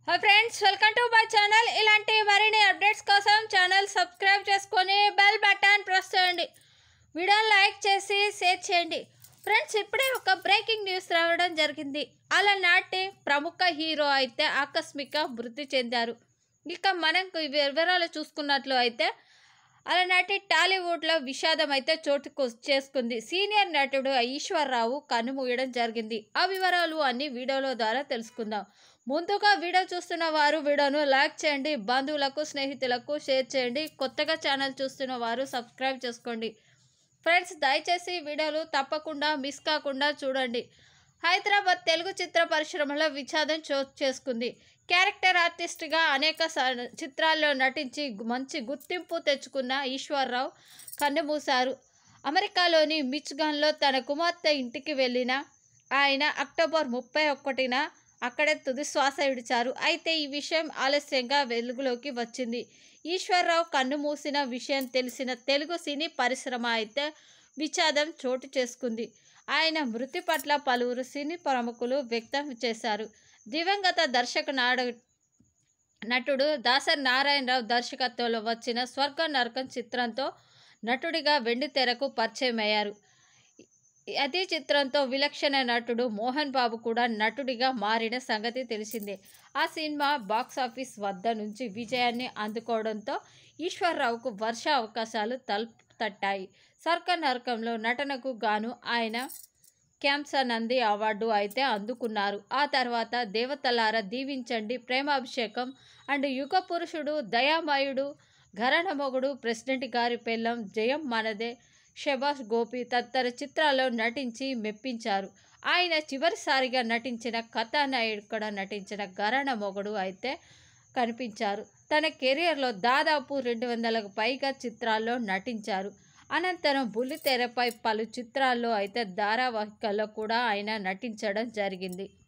hi friends welcome to my channel ఇలాంటి మరిన్ని updates కోసం ఛానల్ సబ్స్క్రైబ్ చేసుకొని బెల్ బటన్ ప్రెస్ చేయండి వీడియోని లైక్ చేసి షేర్ చేయండి ఫ్రెండ్స్ ఇప్పుడే ఒక బ్రేకింగ్ న్యూస్ రావడం జరిగింది అలనాటి ప్రముఖ హీరో అయితే ఆకస్మిక మృతి చెందారు ఇక మనం వివరాలు చూసుకున్నట్లు అయితే అలనాటి టాలీవుడ్లో విషాదం అయితే చోటు కొ- చేసుకుంది సీనియర్ నటుడు ఈశ్వర్రావు కన్నుమూయడం జరిగింది ఆ వివరాలు అన్ని వీడియోల ద్వారా తెలుసుకుందాం ముందుగా వీడియో చూస్తున్న వారు వీడియోను లైక్ చేయండి బంధువులకు స్నేహితులకు షేర్ చేయండి కొత్తగా ఛానల్ చూస్తున్న వారు సబ్స్క్రైబ్ చేసుకోండి ఫ్రెండ్స్ దయచేసి ఈ వీడియోలు తప్పకుండా మిస్ కాకుండా చూడండి హైదరాబాద్ తెలుగు చిత్ర పరిశ్రమలో విషాదం చోటు చేసుకుంది క్యారెక్టర్ ఆర్టిస్ట్గా అనేక స- చిత్రాల్లో నటించి గు- మంచి గుర్తింపు తెచ్చుకున్న ఈశ్వర్రావు కన్నుమూశారు అమెరికాలోని మిచ్గాన్లో తన కుమార్తె ఇంటికి వెళ్ళిన ఆయన అక్టోబర్ ముప్పై ఒకటిన అక్కడే తుది శ్వాస విడిచారు అయితే ఈ విషయం ఆలస్యంగా వెలుగులోకి వచ్చింది ఈశ్వర్రావు కన్ను మూసిన విషయం తెలిసిన తెలుగు సినీ పరిశ్రమ అయితే విషాదం చోటు చేసుకుంది ఆయన మృతి పట్ల పలువురు సినీ ప్రముఖులు వ్యక్తం చేశారు దివంగత దర్శక నాడ నటుడు దాసరి నారాయణరావు దర్శకత్వంలో వచ్చిన స్వర్గ నరకం చిత్రంతో నటుడిగా వెండి తెరకు పరిచయం అయ్యారు అదే చిత్రంతో విలక్షణ నటుడు మోహన్ బాబు కూడా నటుడిగా మారిన సంగతి తెలిసిందే ఆ సినిమా బాక్సాఫీస్ వద్ద నుంచి విజయాన్ని అందుకోవడంతో ఈశ్వర్రావుకు వర్ష అవకాశాలు తలుపు తట్టాయి సర్క నరకంలో నటనకు గాను ఆయన క్యాంప్స నంది అవార్డు అయితే అందుకున్నారు ఆ తర్వాత దేవతలార దీవించండి ప్రేమాభిషేకం అండ్ యుగ పురుషుడు దయామయుడు ఘరణమొగుడు ప్రెసిడెంట్ గారి పెళ్ళం జయం మనదే షబాష్ గోపి తదితర చిత్రాల్లో నటించి మెప్పించారు ఆయన చివరిసారిగా నటించిన కథానాయకుడు నటించిన గరణ మొగుడు అయితే కనిపించారు తన కెరియర్లో దాదాపు రెండు వందలకు పైగా చిత్రాల్లో నటించారు అనంతరం బుల్లితెరపై పలు చిత్రాల్లో అయితే ధారావాహికల్లో కూడా ఆయన నటించడం జరిగింది